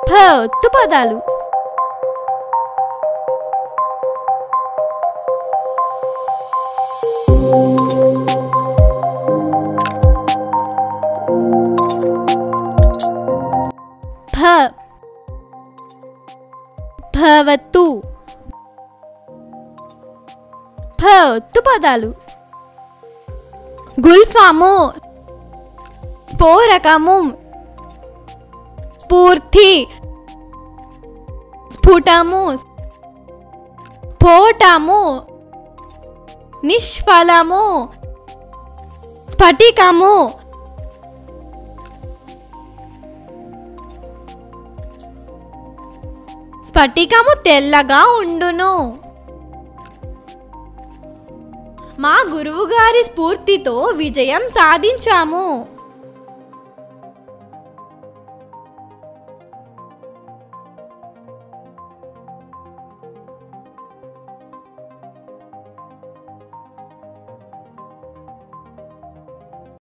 ఫ ఒత్తు పదాలు భ భవతు భ ఒత్తు పదాలు గుల్ఫాము పోరకము పూర్తి స్ఫుటము స్ఫోటము నిష్ఫలము స్ఫటికము స్ఫటికము తెల్లగా ఉండును మా గురువుగారి స్ఫూర్తితో విజయం సాధించాము